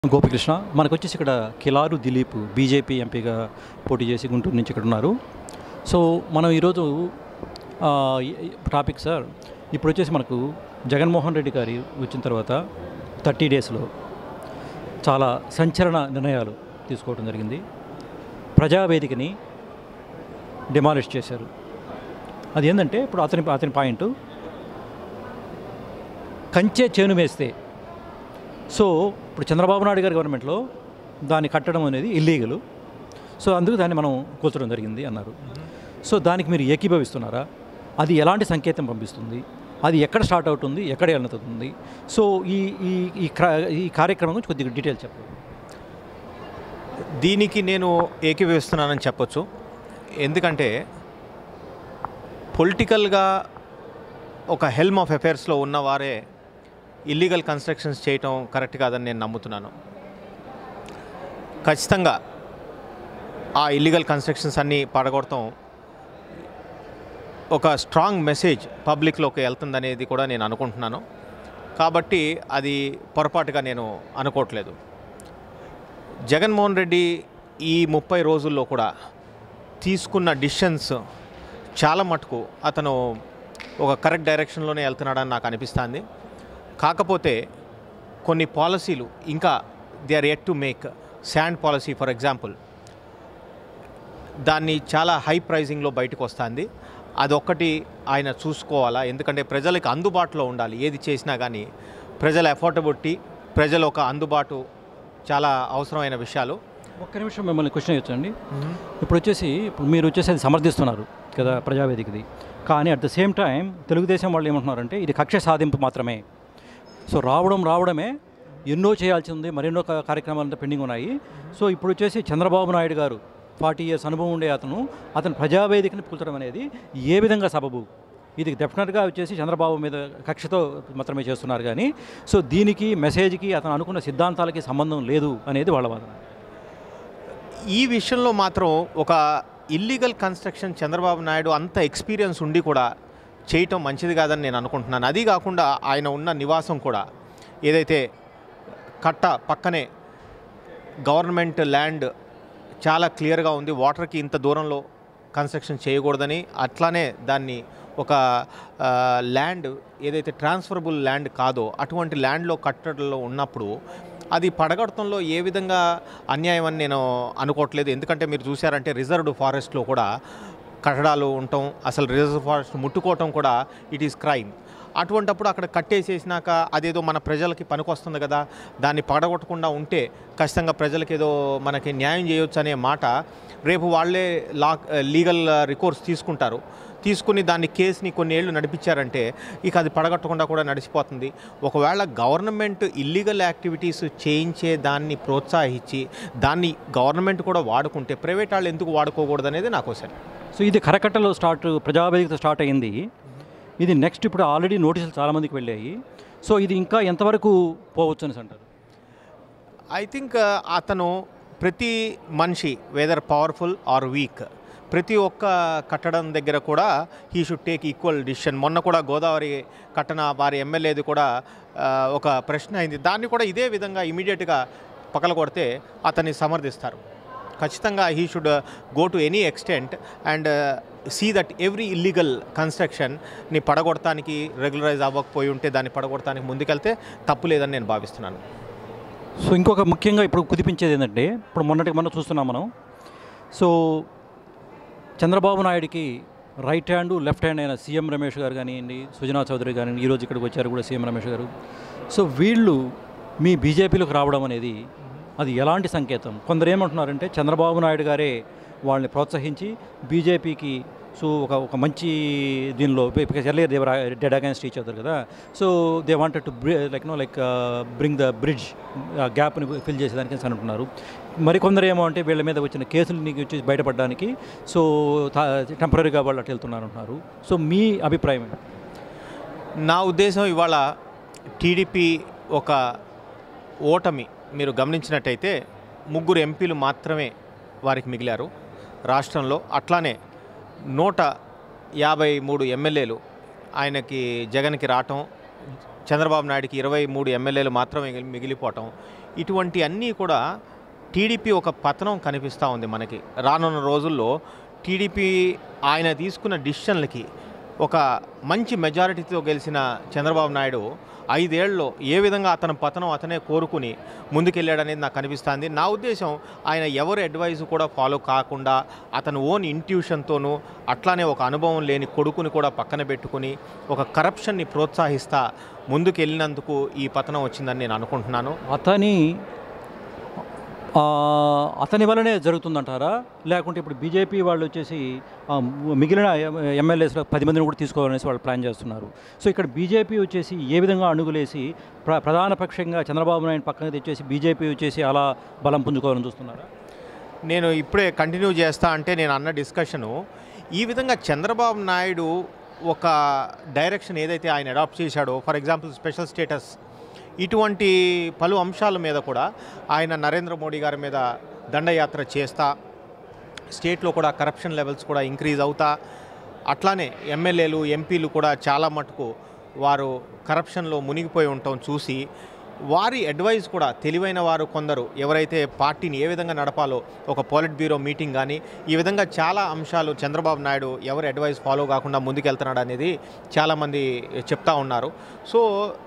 గోపికృష్ణ మనకు వచ్చేసి ఇక్కడ కిలారు దిలీప్ బీజేపీ ఎంపీగా పోటీ చేసి గుంటూరు నుంచి ఇక్కడ ఉన్నారు సో మనం ఈరోజు ఆ, ఈ- ఈ టాపిక్ సార్ ఇప్పుడు వచ్చేసి మనకు జగన్మోహన్ రెడ్డి గారి వచ్చిన తర్వాత థర్టీ డేస్లో చాలా సంచలన నిర్ణయాలు తీసుకోవడం జరిగింది ప్రజావేదికని డిమాలిష్ చేశారు అది ఏంటంటే ఇప్పుడు అతని అతని పాయింట్ కంచె చేను వేస్తే సో ఇప్పుడు చంద్రబాబు నాయుడు గారి గవర్నమెంట్లో దాన్ని కట్టడం అనేది ఇల్లీగల్ సో అందుకు దాన్ని మనం కూర్చడం జరిగింది అన్నారు సో దానికి మీరు ఏకీభవిస్తున్నారా అది ఎలాంటి సంకేతం పంపిస్తుంది అది ఎక్కడ స్టార్ట్ అవుతుంది ఎక్కడ వెళ్తుంది సో ఈ ఈ ఈ క్ర- ఈ కార్యక్రమం గురించి కొద్దిగా డీటెయిల్ చెప్పండి దీనికి నేను ఏకీభవిస్తున్నానని చెప్పొచ్చు ఎందుకంటే పొలిటికల్గా ఒక హెల్మ్ ఆఫ్ అఫైర్స్లో ఉన్నవారే ఇల్లీగల్ కన్స్ట్రక్షన్స్ చేయటం కరెక్ట్ కాదని నేను నమ్ముతున్నాను ఖచ్చితంగా ఆ ఇల్లీగల్ కన్స్ట్రక్షన్స్ అన్నీ పడగొడతాం ఒక స్ట్రాంగ్ మెసేజ్ పబ్లిక్లోకి వెళ్తుందనేది కూడా నేను అనుకుంటున్నాను కాబట్టి అది పొరపాటుగా నేను అనుకోవట్లేదు జగన్మోహన్ రెడ్డి ఈ ముప్పై రోజుల్లో కూడా తీసుకున్న డిసిషన్స్ చాలా మటుకు అతను ఒక కరెక్ట్ డైరెక్షన్లోనే వెళ్తున్నాడని నాకు అనిపిస్తుంది కాకపోతే కొన్ని పాలసీలు ఇంకా they are at to make sand policy for example దాన్ని చాలా హై ప్రైజింగ్లో బయటకు వస్తుంది అదొక్కటి ఆయన చూసుకోవాలా ఎందుకంటే ప్రజలకు అందుబాటులో ఉండాలి ఏది చేసినా కానీ ప్రజల అఫోర్డబిలిటీ ప్రజల ఒక అందుబాటు చాలా అవసరమైన విషయాలు ఒక్క నిమిషం మిమ్మల్ని క్వశ్చన్ ఇచ్చండి ఇప్పుడు వచ్చేసి ఇప్పుడు మీరు వచ్చేసి అది సమర్థిస్తున్నారు కదా ప్రజావేదికది కానీ at the same time Telugu Desam వాళ్ళు ఏమంటున్నారంటే ఇది కక్ష సాధింపు మాత్రమే సో రావడం రావడమే ఎన్నో చేయాల్సి ఉంది మరెన్నో కా- కార్యక్రమాలు పెండింగ్ ఉన్నాయి సో ఇప్పుడు వచ్చేసి చంద్రబాబు నాయుడు గారు ఫార్టీ ఇయర్స్ అనుభవం ఉండే అతను అతను ప్రజావేదికని కూల్చడం అనేది ఏ విధంగా సబబు ఇది డెఫినెట్గా వచ్చేసి చంద్రబాబు మీద కక్షతో మాత్రమే చేస్తున్నారు కానీ సో దీనికి మెసేజ్కి అతను అనుకున్న సిద్ధాంతాలకి సంబంధం లేదు అనేది వాళ్ళ వాదన ఈ విషయంలో మాత్రం ఒక ఇల్లీగల్ కన్స్ట్రక్షన్ చంద్రబాబు నాయుడు అంత ఎక్స్పీరియన్స్ ఉండి కూడా చేయటం మంచిది కాదని నేను అనుకుంటున్నాను అది కాకుండా ఆయన ఉన్న నివాసం కూడా ఏదైతే కట్ట పక్కనే గవర్నమెంట్ ల్యాండ్ చాలా క్లియర్గా ఉంది వాటర్కి ఇంత దూరంలో కన్స్ట్రక్షన్ చేయకూడదని అట్లానే దాన్ని ఒక ఆ, ల్యాండ్ ఏదైతే ట్రాన్స్ఫరబుల్ ల్యాండ్ కాదో అటువంటి ల్యాండ్లో కట్టడంలో ఉన్నప్పుడు అది పడగొట్టడంలో ఏ విధంగా అన్యాయం అని నేను అనుకోవట్లేదు ఎందుకంటే మీరు చూసారంటే రిజర్వ్డ్ ఫారెస్ట్లో కూడా కట్టడాలు ఉండటం అసలు రిజర్వ్ ఫారెస్ట్ ముట్టుకోవటం కూడా ఇట్ ఈస్ క్రైమ్ అటువంటప్పుడు అక్కడ కట్టేసేసినాక అదేదో మన ప్రజలకి పనికొస్తుంది కదా దాన్ని పడగొట్టకుండా ఉంటే ఖచ్చితంగా ప్రజలకి ఏదో మనకి న్యాయం చేయొచ్చు అనే మాట రేపు వాళ్ళే లా లీగల్ రికోర్స్ తీసుకుంటారు తీసుకుని దాన్ని కేసుని కొన్ని ఏళ్ళు నడిపించారంటే ఇక అది పడగొట్టకుండా కూడా నడిచిపోతుంది ఒకవేళ గవర్నమెంట్ ఇల్లీగల్ యాక్టివిటీస్ చేయించే దాన్ని ప్రోత్సహించి దాన్ని గవర్నమెంట్ కూడా వాడుకుంటే ప్రైవేట్ వాళ్ళు ఎందుకు వాడుకోకూడదు అనేది నాకు సరే సో ఇది కరకట్టలో స్టార్ట్ ప్రజావేదికతో స్టార్ట్ అయింది ఇది నెక్స్ట్ ఇప్పుడు ఆల్రెడీ నోటీసులు చాలామందికి వెళ్ళాయి సో ఇది ఇంకా ఎంతవరకు పోవచ్చు అని అంటారు ఐ థింక్ అతను ప్రతి మనిషి వెదర్ పవర్ఫుల్ ఆర్ వీక్ ప్రతి ఒక్క కట్టడం దగ్గర కూడా he should take equal decision మొన్న కూడా గోదావరి కట్టన వారి ఎమ్మెల్యేది కూడా ఆ, ఒక ప్రశ్న అయింది దాన్ని కూడా ఇదే విధంగా ఇమీడియట్గా పక్కల కొడితే అతన్ని సమర్థిస్తారు ఖచ్చితంగా he should go to any extent and see that every illegal కన్స్ట్రక్షన్ని పడగొడటానికి రెగ్యులరైజ్ అవ్వకపోయి ఉంటే దాన్ని పడగొడటానికి ముందుకెళ్తే తప్పు లేదని నేను భావిస్తున్నాను సో ఇంకొక ముఖ్యంగా ఇప్పుడు కుదిపించేది ఏంటంటే ఇప్పుడు మొన్నటికి మొన్న చూస్తున్నాం మనం సో చంద్రబాబు నాయుడికి రైట్ హ్యాండ్ లెఫ్ట్ హ్యాండ్ అయిన సీఎం రమేష్ గారు కానివ్వండి సుజనా చౌదరి కానివ్వండి ఈరోజు ఇక్కడికి వచ్చారు కూడా సీఎం రమేష్ గారు సో వీళ్ళు మీ బీజేపీలోకి రావడం అనేది అది ఎలాంటి సంకేతం కొందరు ఏమంటున్నారంటే చంద్రబాబు నాయుడు గారే వాళ్ళని ప్రోత్సహించి బీజేపీకి సో ఒక ఒక మంచి దీనిలో because earlier they were dead against each other కదా so they wanted to like no like bring the bridge గ్యాప్ని ఫిల్ చేసేదానికి అని అంటున్నారు మరికొందరు ఏమో అంటే వీళ్ళ మీద వచ్చిన కేసులని వచ్చి బయటపడడానికి సో టెంపరీగా వాళ్ళు అటు వెళ్తున్నారు అంటున్నారు సో మీ అభిప్రాయం ఏంటి? నా ఉద్దేశం ఇవాళ టీడీపీ ఒక ఓటమి మీరు గమనించినట్టయితే ముగ్గురు ఎంపీలు మాత్రమే వారికి మిగిలారు రాష్ట్రంలో అట్లానే నూట యాభై మూడు ఎమ్మెల్యేలు ఆయనకి జగన్కి రావటం చంద్రబాబు నాయుడుకి ఇరవై మూడు ఎమ్మెల్యేలు మాత్రమే మిగిలి- మిగిలిపోవటం ఇటువంటి అన్నీ కూడా టీడీపీ ఒక పతనం కనిపిస్తూ ఉంది మనకి రానున్న రోజుల్లో టీడీపీ ఆయన తీసుకున్న డిసిషన్లకి ఒక మంచి మెజారిటీతో గెలిచిన చంద్రబాబు నాయుడు ఐదేళ్లలో ఏ విధంగా అతని పతనం అతనే కోరుకుని ముందుకెళ్ళాడనేది నాకు అనిపిస్తుంది నా ఉద్దేశం ఆయన ఎవరి అడ్వైస్ కూడా ఫాలో కాకుండా అతను ఓన్ ఇంట్యూషన్తోనూ అట్లానే ఒక అనుభవం లేని కొడుకుని కూడా పక్కన పెట్టుకుని ఒక కరప్షన్ని ప్రోత్సహిస్తా ముందుకెళ్ళినందుకు ఈ పతనం వచ్చిందని నేను అనుకుంటున్నాను అతని ఆ, అతని వల్లనే జరుగుతుందంటారా లేకుంటే ఇప్పుడు బీజేపీ వాళ్ళు వచ్చేసి ఆ, మిగిలిన ఎమ్మెల్యేస్లో పది మందిని కూడా తీసుకోవాలనేసి వాళ్ళు ప్లాన్ చేస్తున్నారు సో ఇక్కడ బీజేపీ వచ్చేసి ఏ విధంగా అణుగులేసి ప్ర ప్రధాన పక్షంగా చంద్రబాబు నాయుడు పక్కన తెచ్చేసి బీజేపీ వచ్చేసి అలా బలం పుంజుకోవాలని చూస్తున్నారా నేను ఇప్పుడే కంటిన్యూ చేస్తా అంటే నేను అన్న డిస్కషను ఈ విధంగా చంద్రబాబు నాయుడు ఒక డైరెక్షన్ ఏదైతే ఆయన అడాప్ట్ చేశాడో ఫర్ ఎగ్జాంపుల్ స్పెషల్ స్టేటస్ ఇటువంటి పలు అంశాల మీద కూడా ఆయన నరేంద్ర మోడీ గారి మీద దండయాత్ర చేస్తా స్టేట్లో కూడా కరప్షన్ లెవెల్స్ కూడా ఇంక్రీజ్ అవుతా అట్లానే ఎమ్మెల్యేలు ఎంపీలు కూడా చాలా మటుకు వారు కరప్షన్లో మునిగిపోయి ఉండటం చూసి వారి అడ్వైస్ కూడా తెలివైన వారు కొందరు ఎవరైతే పార్టీని ఏ విధంగా నడపాలో ఒక పోలిట్ బ్యూరో మీటింగ్ కానీ ఈ విధంగా చాలా అంశాలు చంద్రబాబు నాయుడు ఎవరి అడ్వైస్ ఫాలో కాకుండా ముందుకెళ్తున్నాడు అనేది చాలామంది చెప్తా ఉన్నారు సో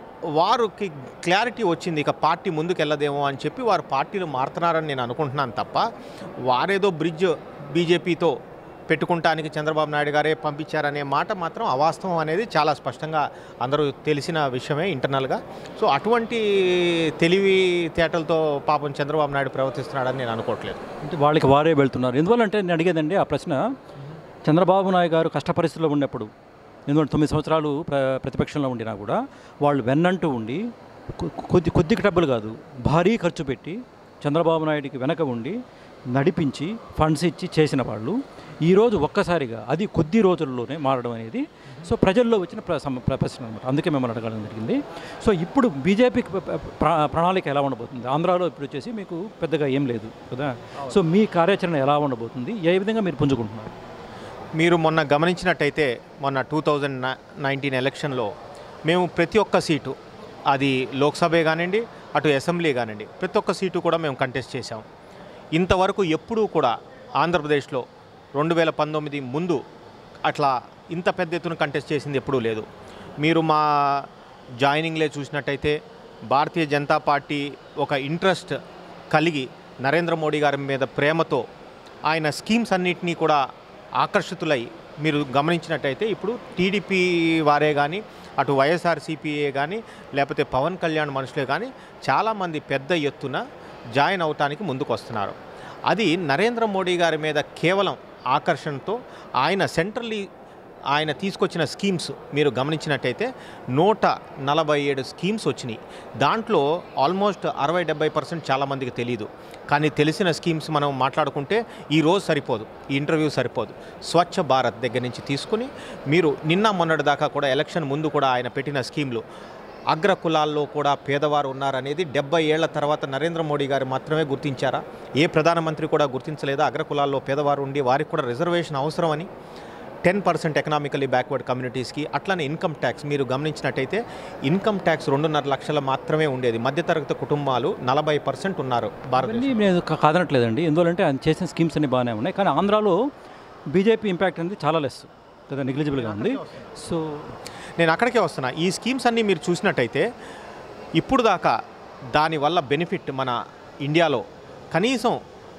వారికి క్లారిటీ వచ్చింది ఇక పార్టీ ముందుకెళ్ళదేమో అని చెప్పి వారు పార్టీలు మారుతున్నారని నేను అనుకుంటున్నాను తప్ప వారేదో బ్రిడ్జ్ బీజేపీతో పెట్టుకుంటానికి చంద్రబాబు నాయుడు గారే పంపించారనే మాట మాత్రం అవాస్తవం అనేది చాలా స్పష్టంగా అందరూ తెలిసిన విషయమే ఇంటర్నల్గా సో అటువంటి తెలివి తేటలతో పాపం చంద్రబాబు నాయుడు ప్రవర్తిస్తున్నాడని నేను అనుకోవట్లేదు అంటే వాళ్ళకి వారే వెళ్తున్నారు ఎందువల్లంటే నేను అడిగేదండి ఆ ప్రశ్న చంద్రబాబు నాయుడు గారు కష్ట పరిస్థితుల్లో ఉన్నప్పుడు ఎందుకంటే తొమ్మిది సంవత్సరాలు ప్ర ప్రతిపక్షంలో ఉండినా కూడా వాళ్ళు వెన్నంటూ ఉండి కొ- కొద్ది కొద్ది డబ్బులు కాదు భారీ ఖర్చు పెట్టి చంద్రబాబు నాయుడికి వెనక ఉండి నడిపించి ఫండ్స్ ఇచ్చి చేసిన వాళ్ళు ఈరోజు ఒక్కసారిగా అది కొద్ది రోజుల్లోనే మారడం అనేది సో ప్రజల్లో వచ్చిన ప్ర సమ- ప్ర- ప్రశ్న అనమాట అందుకే మిమ్మల్ని అడగడం జరిగింది సో ఇప్పుడు బీజేపీకి ప్రణాళిక ఎలా ఉండబోతుంది ఆంధ్రాలో ఇప్పుడు వచ్చేసి మీకు పెద్దగా ఏం లేదు కదా సో మీ కార్యాచరణ ఎలా ఉండబోతుంది ఏ విధంగా మీరు పుంజుకుంటున్నారు మీరు మొన్న గమనించినట్టయితే మొన్న టూ థౌజండ్ నైన్టీన్ ఎలక్షన్లో మేము ప్రతి ఒక్క సీటు అది లోక్సభే కానివ్వండి అటు అసెంబ్లీ కానివ్వండి ప్రతి ఒక్క సీటు కూడా మేము కంటెస్ట్ చేశాం ఇంతవరకు ఎప్పుడూ కూడా ఆంధ్రప్రదేశ్లో రెండు వేల పంతొమ్మిది ముందు అట్లా ఇంత పెద్ద ఎత్తున కంటెస్ట్ చేసింది ఎప్పుడూ లేదు మీరు మా జాయినింగ్లే చూసినట్టయితే భారతీయ జనతా పార్టీ ఒక ఇంట్రెస్ట్ కలిగి నరేంద్ర మోడీ గారి మీద ప్రేమతో ఆయన స్కీమ్స్ అన్నిటినీ కూడా ఆకర్షితులై మీరు గమనించినట్టయితే ఇప్పుడు టీడీపీ వారే కానీ అటు వైఎస్ఆర్సీపీఏ కానీ లేకపోతే పవన్ కళ్యాణ్ మనుషులే కానీ చాలామంది పెద్ద ఎత్తున జాయిన్ అవటానికి ముందుకు వస్తున్నారు అది నరేంద్ర మోడీ గారి మీద కేవలం ఆకర్షణతో ఆయన సెంట్రల్లీ ఆయన తీసుకొచ్చిన స్కీమ్స్ మీరు గమనించినట్టయితే నూట నలభై ఏడు స్కీమ్స్ వచ్చినాయి దాంట్లో ఆల్మోస్ట్ అరవై డెబ్బై పర్సెంట్ చాలామందికి తెలియదు కానీ తెలిసిన స్కీమ్స్ మనం మాట్లాడుకుంటే ఈ రోజు సరిపోదు ఈ ఇంటర్వ్యూ సరిపోదు స్వచ్ఛ భారత్ దగ్గర నుంచి తీసుకుని మీరు నిన్న మొన్నటి దాకా కూడా ఎలక్షన్ ముందు కూడా ఆయన పెట్టిన స్కీమ్లు అగ్ర కులాల్లో కూడా పేదవారు ఉన్నారనేది డెబ్బై ఏళ్ల తర్వాత నరేంద్ర మోడీ గారు మాత్రమే గుర్తించారా ఏ ప్రధానమంత్రి కూడా గుర్తించలేదా అగ్ర కులాల్లో పేదవారు ఉండి వారికి కూడా రిజర్వేషన్ అవసరమని టెన్ పర్సెంట్ ఎకనామికలీ బ్యాక్వర్డ్ కమ్యూనిటీస్కి అట్లనే ఇన్కమ్ ట్యాక్స్ మీరు గమనించినట్టయితే ఇన్కమ్ ట్యాక్స్ రెండున్నర లక్షల మాత్రమే ఉండేది మధ్యతరగతి కుటుంబాలు నలభై పర్సెంట్ ఉన్నారు భారతదేశం ఇవన్నీ నేను కా- కాదనట్లేదండి ఎందువల్లంటే ఆయన చేసిన స్కీమ్స్ అన్ని బాగానే ఉన్నాయి కానీ ఆంధ్రాలో బీజేపీ ఇంపాక్ట్ అనేది చాలా లెస్ కదా నెగ్లిజిబుల్గా ఉంది సో నేను అక్కడికే వస్తున్నా ఈ స్కీమ్స్ అన్నీ మీరు చూసినట్టయితే ఇప్పుడు దాకా దానివల్ల బెనిఫిట్ మన ఇండియాలో కనీసం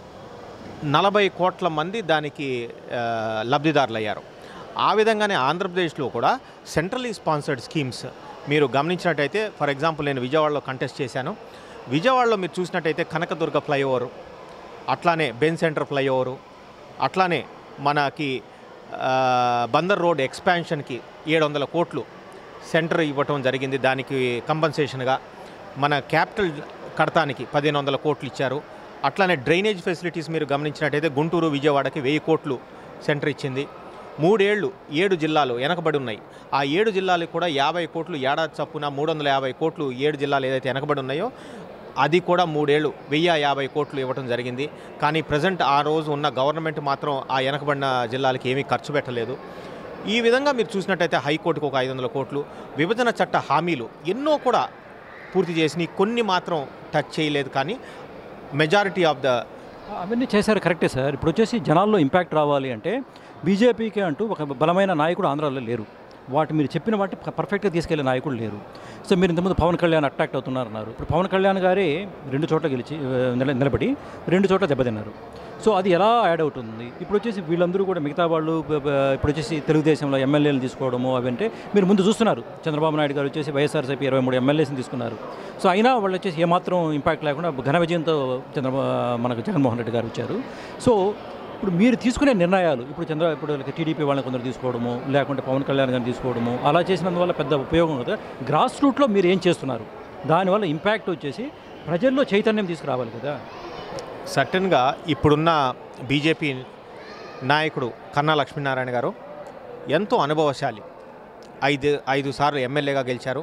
నలభై కోట్ల మంది దానికి ఆ, లబ్ధిదారులు అయ్యారు ఆ విధంగానే ఆంధ్రప్రదేశ్లో కూడా సెంట్రలీ స్పాన్సర్డ్ స్కీమ్స్ మీరు గమనించినట్టయితే ఫర్ ఎగ్జాంపుల్ నేను విజయవాడలో కంటెస్ట్ చేశాను విజయవాడలో మీరు చూసినట్టయితే కనకదుర్గ ఫ్లైఓవర్ అట్లానే బెన్ సెంటర్ ఫ్లైఓవరు అట్లానే మనకి ఆ, బందర్ రోడ్ ఎక్స్పాన్షన్కి ఏడు వందల కోట్లు సెంటర్ ఇవ్వటం జరిగింది దానికి కంపన్సేషన్గా మన క్యాపిటల్ కడతానికి పదిహేను వందల కోట్లు ఇచ్చారు అట్లానే డ్రైనేజ్ ఫెసిలిటీస్ మీరు గమనించినట్టయితే గుంటూరు విజయవాడకి వెయ్యి కోట్లు సెంటర్ ఇచ్చింది మూడేళ్లు ఏడు జిల్లాలు వెనకబడి ఉన్నాయి ఆ ఏడు జిల్లాలకు కూడా యాభై కోట్లు ఏడాది చప్పున మూడు వందల యాభై కోట్లు ఏడు జిల్లాలు ఏదైతే వెనకబడి ఉన్నాయో అది కూడా మూడేళ్ళు వెయ్యి యాభై కోట్లు ఇవ్వడం జరిగింది కానీ ప్రజెంట్ ఆ రోజు ఉన్న గవర్నమెంట్ మాత్రం ఆ వెనకబడిన జిల్లాలకి ఏమీ ఖర్చు పెట్టలేదు ఈ విధంగా మీరు చూసినట్టయితే హైకోర్టుకు ఒక ఐదు వందల కోట్లు విభజన చట్ట హామీలు ఎన్నో కూడా పూర్తి చేసి కొన్ని మాత్రం టచ్ చేయలేదు కానీ మెజారిటీ ఆఫ్ ద అవన్నీ చేశారు కరెక్టే సార్ ఇప్పుడు వచ్చేసి జనాల్లో ఇంపాక్ట్ రావాలి అంటే బీజేపీకి అంటూ ఒక బలమైన నాయకుడు ఆంధ్రాలో లేరు వాటి మీరు చెప్పిన వాటి పర్ఫెక్ట్గా తీసుకెళ్లే నాయకుడు లేరు సో మీరు ఇంతకుముందు పవన్ కళ్యాణ్ అట్రాక్ట్ అవుతున్నారన్నారు ఇప్పుడు పవన్ కళ్యాణ్ గారే రెండు చోట్ల గెలిచి ఆ, నిల- నిలబడి రెండు చోట్ల దెబ్బతిన్నారు సో అది ఎలా యాడ్ అవుతుంది ఇప్పుడు వచ్చేసి వీళ్ళందరూ కూడా మిగతా వాళ్ళు బ- బ- ఇప్పుడు వచ్చేసి తెలుగుదేశంలో ఎమ్మెల్యేలు తీసుకోవడము అవి అంటే మీరు ముందు చూస్తున్నారు చంద్రబాబు నాయుడు గారు వచ్చేసి వైఎస్ఆర్సీపీ ఇరవై మూడు ఎమ్మెల్యేస్ని తీసుకున్నారు సో అయినా వాళ్ళు వచ్చేసి ఏమాత్రం ఇంపాక్ట్ లేకుండా ఘన విజయంతో చంద్రబా మనకు జగన్మోహన్ రెడ్డి గారు వచ్చారు సో ఇప్పుడు మీరు తీసుకునే నిర్ణయాలు ఇప్పుడు చంద్ర ఇప్పుడు టీడీపీ వాళ్ళని కొందరు తీసుకోవడము లేకుంటే పవన్ కళ్యాణ్ గారిని తీసుకోవడము అలా చేసినందువల్ల పెద్ద ఉపయోగం కదా గ్రాస్ రూట్లో మీరు ఏం చేస్తున్నారు దానివల్ల ఇంపాక్ట్ వచ్చేసి ప్రజల్లో చైతన్యం తీసుకురావాలి కదా సర్టన్గా ఇప్పుడున్న బీజేపీ నాయకుడు కన్నా లక్ష్మీనారాయణ గారు ఎంతో అనుభవశాలి ఐదు ఐదు సార్లు ఎమ్మెల్యేగా గెలిచారు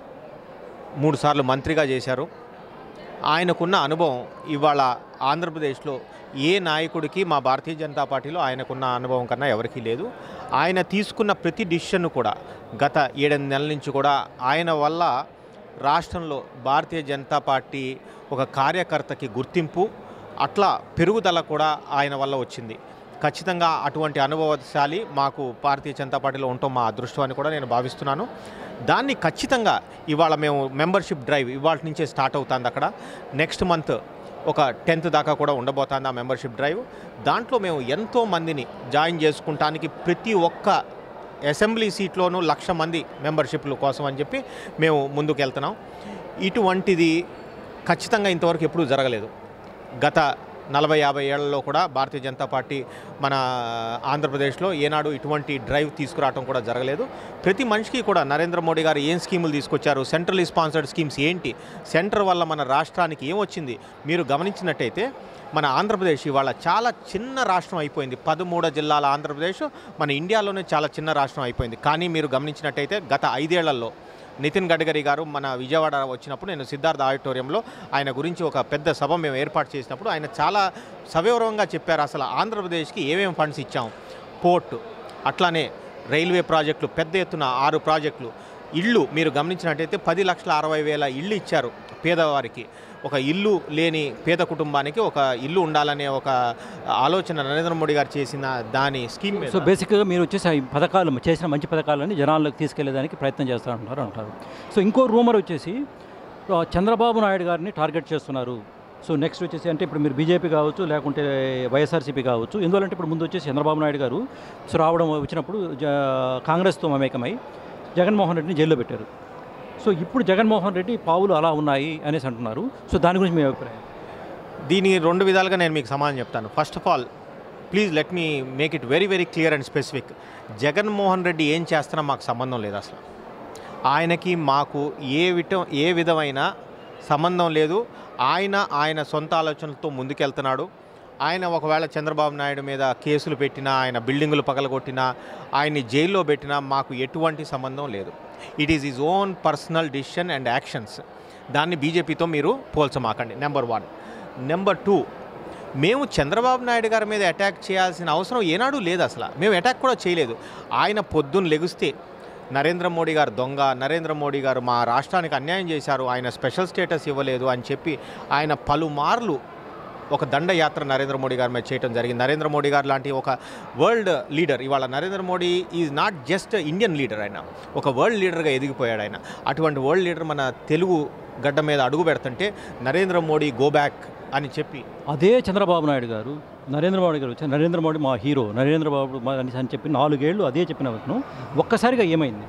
మూడు సార్లు మంత్రిగా చేశారు ఆయనకున్న అనుభవం ఇవాళ ఆంధ్రప్రదేశ్లో ఏ నాయకుడికి మా భారతీయ జనతా పార్టీలో ఆయనకున్న అనుభవం కన్నా ఎవరికీ లేదు ఆయన తీసుకున్న ప్రతి డిసిషన్ కూడా గత ఏడెనిమిది నెలల నుంచి కూడా ఆయన వల్ల రాష్ట్రంలో భారతీయ జనతా పార్టీ ఒక కార్యకర్తకి గుర్తింపు అట్లా పెరుగుదల కూడా ఆయన వల్ల వచ్చింది ఖచ్చితంగా అటువంటి అనుభవశాలి మాకు భారతీయ జనతా పార్టీలో ఉండటం మా అదృష్టం అని కూడా నేను భావిస్తున్నాను దాన్ని ఖచ్చితంగా ఇవాళ మేము మెంబర్షిప్ డ్రైవ్ ఇవాళ నుంచే స్టార్ట్ అవుతుంది అక్కడ నెక్స్ట్ మంత్ ఒక టెన్త్ దాకా కూడా ఉండబోతుంది ఆ మెంబర్షిప్ డ్రైవ్ దాంట్లో మేము ఎంతో మందిని జాయిన్ చేసుకుంటానికి ప్రతి ఒక్క అసెంబ్లీ సీట్లోనూ లక్ష మంది మెంబర్షిప్ల కోసం అని చెప్పి మేము ముందుకు వెళ్తున్నాం ఇటువంటిది ఖచ్చితంగా ఇంతవరకు ఎప్పుడూ జరగలేదు గత నలభై యాభై ఏళ్లలో కూడా భారతీయ జనతా పార్టీ మన ఆంధ్రప్రదేశ్లో ఏనాడు ఇటువంటి డ్రైవ్ తీసుకురావడం కూడా జరగలేదు ప్రతి మనిషికి కూడా నరేంద్ర మోడీ గారు ఏం స్కీములు తీసుకొచ్చారు సెంట్రల్ స్పాన్సర్డ్ స్కీమ్స్ ఏంటి సెంటర్ వల్ల మన రాష్ట్రానికి ఏం వచ్చింది మీరు గమనించినట్టయితే మన ఆంధ్రప్రదేశ్ ఇవాళ చాలా చిన్న రాష్ట్రం అయిపోయింది పదమూడు జిల్లాల ఆంధ్రప్రదేశ్ మన ఇండియాలోనే చాలా చిన్న రాష్ట్రం అయిపోయింది కానీ మీరు గమనించినట్టయితే గత ఐదేళ్లలో నితిన్ గడ్కరీ గారు మన విజయవాడ వచ్చినప్పుడు నేను సిద్ధార్థ ఆడిటోరియంలో ఆయన గురించి ఒక పెద్ద సభ మేము ఏర్పాటు చేసినప్పుడు ఆయన చాలా సవివరంగా చెప్పారు అసలు ఆంధ్రప్రదేశ్కి ఏమేమి ఫండ్స్ ఇచ్చాం పోర్ట్ అట్లానే రైల్వే ప్రాజెక్టులు పెద్ద ఎత్తున ఆరు ప్రాజెక్టులు ఇళ్ళు మీరు గమనించినట్టయితే పది లక్షల అరవై వేల ఇళ్ళు ఇచ్చారు పేదవారికి ఒక ఇల్లు లేని పేద కుటుంబానికి ఒక ఇల్లు ఉండాలనే ఒక ఆలోచన నరేంద్ర మోడీ గారు చేసిన దాని స్కీమ్ మీద సో బేసిక్గా మీరు వచ్చేసి ఆ పథకాలు చేసిన మంచి పథకాలని జనాల్లోకి తీసుకెళ్లేదానికి ప్రయత్నం చేస్తూ ఉంటారు అంటారు సో ఇంకో రూమర్ వచ్చేసి ఆ, చంద్రబాబు నాయుడు గారిని టార్గెట్ చేస్తున్నారు సో నెక్స్ట్ వచ్చేసి అంటే ఇప్పుడు మీరు బీజేపీ కావచ్చు లేకుంటే వైఎస్ఆర్సీపీ కావచ్చు ఎందువల్లంటే ఇప్పుడు ముందు వచ్చేసి చంద్రబాబు నాయుడు గారు సో రావడం వచ్చినప్పుడు జ కాంగ్రెస్తో మమేకమై జగన్మోహన్ రెడ్డిని జైల్లో పెట్టారు సో ఇప్పుడు జగన్మోహన్ రెడ్డి పావులు అలా ఉన్నాయి అనేసి అంటున్నారు సో దాని గురించి మీ అభిప్రాయం దీని రెండు విధాలుగా నేను మీకు సమాధానం చెప్తాను first of all please let me make it very very clear and specific Jaganmohan Reddy ఏం చేస్తున్నా మాకు సంబంధం లేదు అసలు ఆయనకి మాకు ఏ విట ఏ విధమైన సంబంధం లేదు ఆయన ఆయన సొంత ఆలోచనలతో ముందుకెళ్తున్నాడు ఆయన ఒకవేళ చంద్రబాబు నాయుడు మీద కేసులు పెట్టినా ఆయన బిల్డింగులు పగలగొట్టినా ఆయన్ని జైల్లో పెట్టినా మాకు ఎటువంటి సంబంధం లేదు it is is own personal decision and actions దాన్ని బీజేపీతో మీరు పోల్చమాకండి నెంబర్ వన్ నెంబర్ టూ మేము చంద్రబాబు నాయుడు గారి మీద అటాక్ చేయాల్సిన అవసరం ఏనాడు లేదు అసలు మేము అటాక్ కూడా చేయలేదు ఆయన పొద్దున్న లెగుస్తే నరేంద్ర మోడీ గారు దొంగ నరేంద్ర మోడీ గారు మా రాష్ట్రానికి అన్యాయం చేశారు ఆయన స్పెషల్ స్టేటస్ ఇవ్వలేదు అని చెప్పి ఆయన పలుమార్లు ఒక దండయాత్ర నరేంద్ర మోడీ గారి మీద చేయడం జరిగింది నరేంద్ర మోడీ గారు లాంటి ఒక వరల్డ్ లీడర్ ఇవాళ Narendra Modi is not just Indian leader ఆయన ఒక వరల్డ్ లీడర్గా ఎదిగిపోయాడు ఆయన అటువంటి వరల్డ్ లీడర్ మన తెలుగు గడ్డ మీద అడుగు పెడుతుంటే నరేంద్ర మోడీ గో బ్యాక్ అని చెప్పి అదే చంద్రబాబు నాయుడు గారు నరేంద్ర మోడీ గారు వచ్చి నరేంద్ర మోడీ మా హీరో నరేంద్ర బాబు మా- అని అని చెప్పి నాలుగేళ్లు అదే చెప్పిన అతను ఒక్కసారిగా ఏమైంది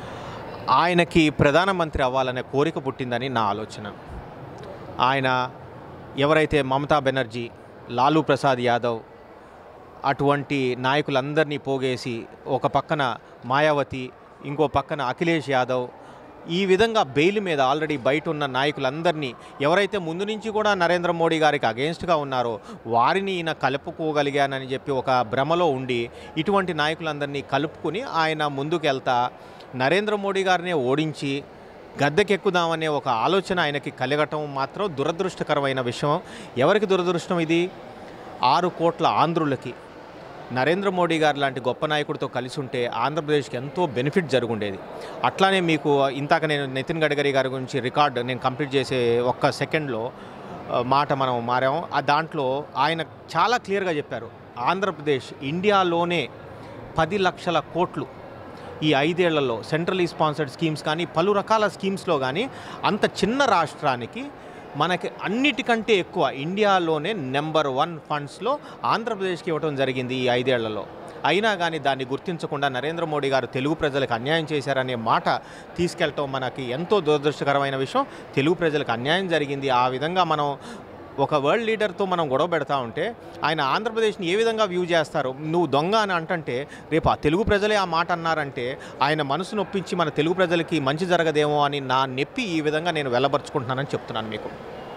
ఆయనకి ప్రధానమంత్రి అవ్వాలనే కోరిక పుట్టిందని నా ఆలోచన ఆయన ఎవరైతే మమతా బెనర్జీ లాలూ ప్రసాద్ యాదవ్ అటువంటి నాయకులందరినీ పోగేసి ఒక పక్కన మాయావతి ఇంకో పక్కన అఖిలేష్ యాదవ్ ఈ విధంగా బెయిల్ మీద ఆల్రెడీ బయట ఉన్న నాయకులందరినీ ఎవరైతే ముందు నుంచి కూడా నరేంద్ర మోడీ గారికి అగేన్స్ట్గా ఉన్నారో వారిని ఈయన కలుపుకోగలిగానని చెప్పి ఒక భ్రమలో ఉండి ఇటువంటి నాయకులందరినీ కలుపుకుని ఆయన ముందుకెళ్తా నరేంద్ర మోడీ గారిని ఓడించి గద్దెకెక్కుదామనే ఒక ఆలోచన ఆయనకి కలగటం మాత్రం దురదృష్టకరమైన విషయం ఎవరికి దురదృష్టం ఇది ఆరు కోట్ల ఆంధ్రులకి నరేంద్ర మోడీ గారు లాంటి గొప్ప నాయకుడితో కలిసి ఉంటే ఆంధ్రప్రదేశ్కి ఎంతో బెనిఫిట్ జరుగుండేది అట్లానే మీకు ఇంతాక నేను నితిన్ గడ్కరీ గారి గురించి రికార్డ్ నేను కంప్లీట్ చేసే ఒక్క సెకండ్లో ఆ, మాట మనం మారాము ఆ దాంట్లో ఆయన చాలా క్లియర్గా చెప్పారు ఆంధ్రప్రదేశ్ ఇండియాలోనే పది లక్షల కోట్లు ఈ ఐదేళ్లలో సెంట్రలీ స్పాన్సర్డ్ స్కీమ్స్ కానీ పలు రకాల స్కీమ్స్లో కానీ అంత చిన్న రాష్ట్రానికి మనకి అన్నిటికంటే ఎక్కువ ఇండియాలోనే నెంబర్ వన్ ఫండ్స్లో ఆంధ్రప్రదేశ్కి ఇవ్వడం జరిగింది ఈ ఐదేళ్లలో అయినా కానీ దాన్ని గుర్తించకుండా నరేంద్ర మోడీ గారు తెలుగు ప్రజలకు అన్యాయం చేశారనే మాట తీసుకెళ్ళటం మనకి ఎంతో దురదృష్టకరమైన విషయం తెలుగు ప్రజలకు అన్యాయం జరిగింది ఆ విధంగా మనం ఒక వరల్డ్ లీడర్తో మనం గొడవ పెడతా ఉంటే ఆయన ఆంధ్రప్రదేశ్ని ఏ విధంగా వ్యూ చేస్తారు నువ్వు దొంగ అని అంటంటే రేపు ఆ తెలుగు ప్రజలే ఆ మాట అన్నారంటే ఆయన మనసు నొప్పించి మన తెలుగు ప్రజలకి మంచి జరగదేమో అని నా నెప్పి ఈ విధంగా నేను వెళ్ళబరుచుకుంటున్నానని చెప్తున్నాను మీకు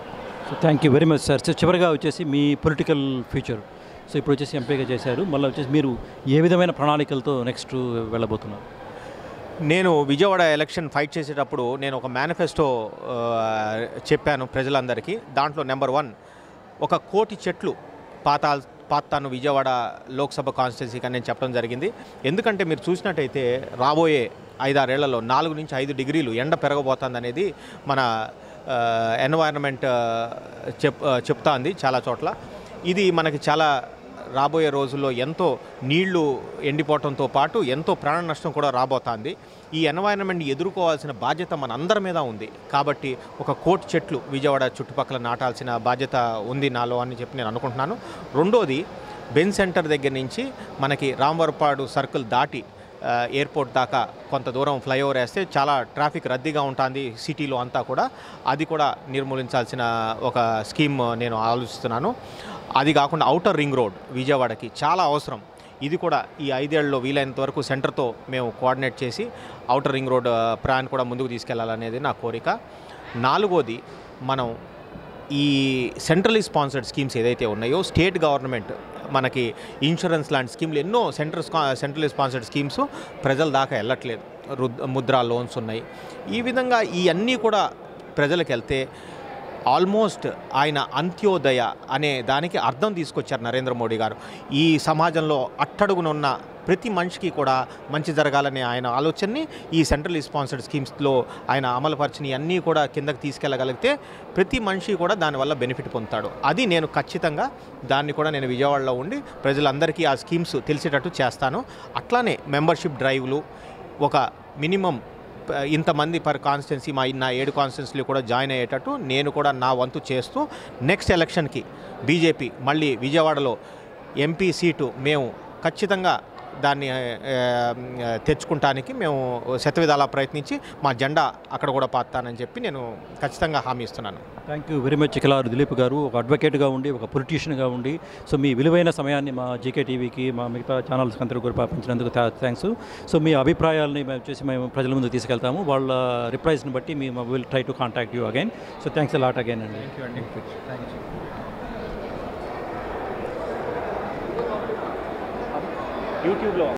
so thank you very much sir so చివరిగా వచ్చేసి మీ పొలిటికల్ ఫ్యూచర్ సో ఇప్పుడు వచ్చేసి ఎంపీగా చేశారు మళ్ళీ వచ్చేసి మీరు ఏ విధమైన ప్రణాళికలతో నెక్స్ట్ వెళ్ళబోతున్నారు నేను విజయవాడ ఎలక్షన్ ఫైట్ చేసేటప్పుడు నేను ఒక మేనిఫెస్టో ఆ, చెప్పాను ప్రజలందరికీ దాంట్లో నెంబర్ వన్ ఒక కోటి చెట్లు పాతాల్ పాతాను విజయవాడ లోక్సభ కాన్స్టిట్యున్సీకి అని నేను చెప్పడం జరిగింది ఎందుకంటే మీరు చూసినట్టయితే రాబోయే ఐదారేళ్లలో నాలుగు నుంచి ఐదు డిగ్రీలు ఎండ పెరగబోతుంది అనేది మన ఎన్వైరన్మెంట్ చెప్ చెప్తా ఉంది చాలా చోట్ల ఇది మనకి చాలా రాబోయే రోజుల్లో ఎంతో నీళ్లు ఎండిపోవడంతో పాటు ఎంతో ప్రాణ నష్టం కూడా రాబోతోంది ఈ ఎన్వైరన్మెంట్ ఎదుర్కోవాల్సిన బాధ్యత మన అందరి మీద ఉంది కాబట్టి ఒక కోటి చెట్లు విజయవాడ చుట్టుపక్కల నాటాల్సిన బాధ్యత ఉంది నాలో అని చెప్పి నేను అనుకుంటున్నాను రెండోది బెన్ సెంటర్ దగ్గర నుంచి మనకి రామవరపాడు సర్కిల్ దాటి ఆ, ఎయిర్పోర్ట్ దాకా కొంత దూరం ఫ్లైఓవర్ వేస్తే చాలా ట్రాఫిక్ రద్దీగా ఉంటుంది సిటీలో అంతా కూడా అది కూడా నిర్మూలించాల్సిన ఒక స్కీమ్ నేను ఆలోచిస్తున్నాను అది కాకుండా అవుటర్ రింగ్ రోడ్ విజయవాడకి చాలా అవసరం ఇది కూడా ఈ ఐదేళ్లలో వీలైనంత వరకు సెంటర్తో మేము కోఆర్డినేట్ చేసి అవుటర్ రింగ్ రోడ్ ప్లాన్ కూడా ముందుకు తీసుకెళ్లాలనేది నా కోరిక నాలుగోది మనం ఈ సెంట్రలీ స్పాన్సర్డ్ స్కీమ్స్ ఏదైతే ఉన్నాయో స్టేట్ గవర్నమెంట్ మనకి ఇన్సూరెన్స్ లాంటి స్కీమ్లు ఎన్నో సెంట్రల్ సెంట్రలీ స్పాన్సర్డ్ స్కీమ్స్ ప్రజల దాకా వెళ్ళట్లేదు రుద్ ముద్రా లోన్స్ ఉన్నాయి ఈ విధంగా ఈ అన్నీ కూడా ప్రజలకు వెళ్తే ఆల్మోస్ట్ ఆయన అంత్యోదయ అనే దానికి అర్థం తీసుకొచ్చారు నరేంద్ర మోడీ గారు ఈ సమాజంలో అట్టడుగునున్న ప్రతి మనిషికి కూడా మంచి జరగాలనే ఆయన ఆలోచనని ఈ సెంట్రల్ స్పాన్సర్డ్ స్కీమ్స్లో ఆయన అమలుపరిచిన అన్నీ కూడా కిందకి తీసుకెళ్ళగలిగితే ప్రతి మనిషి కూడా దానివల్ల బెనిఫిట్ పొందుతాడు అది నేను ఖచ్చితంగా దాన్ని కూడా నేను విజయవాడలో ఉండి ప్రజలందరికీ ఆ స్కీమ్స్ తెలిసేటట్టు చేస్తాను అట్లానే మెంబర్షిప్ డ్రైవ్లు ఒక మినిమం ప- ఇంతమంది పర్ కాన్స్టిట్యున్సీ మా నా ఏడు కాన్స్టిట్యున్సీలు కూడా జాయిన్ అయ్యేటట్టు నేను కూడా నా వంతు చేస్తూ నెక్స్ట్ ఎలక్షన్కి బీజేపీ మళ్ళీ విజయవాడలో ఎంపీ సీటు మేము ఖచ్చితంగా దాన్ని ఆ, ఆ, తెచ్చుకుంటానికి మేము శతవిధాలా ప్రయత్నించి మా జెండా అక్కడ కూడా పాతానని చెప్పి నేను ఖచ్చితంగా హామీ ఇస్తున్నాను thank you very much Kilaru Dilip garu ఒక అడ్వకేట్గా ఉండి ఒక పొలిటీషియన్గా ఉండి సో మీ విలువైన సమయాన్ని మా జీకే టీవీకి మా మిగతా ఛానల్స్ అందరూ కూడా పంపించినందుకు థ్యాంక్స్ సో మీ అభిప్రాయాలని మేము వచ్చేసి మేము ప్రజల ముందు తీసుకెళ్తాము వాళ్ళ రిప్లైస్ని బట్టి మేము will try to contact you again so thanks lot again అండి యూట్యూబ్లో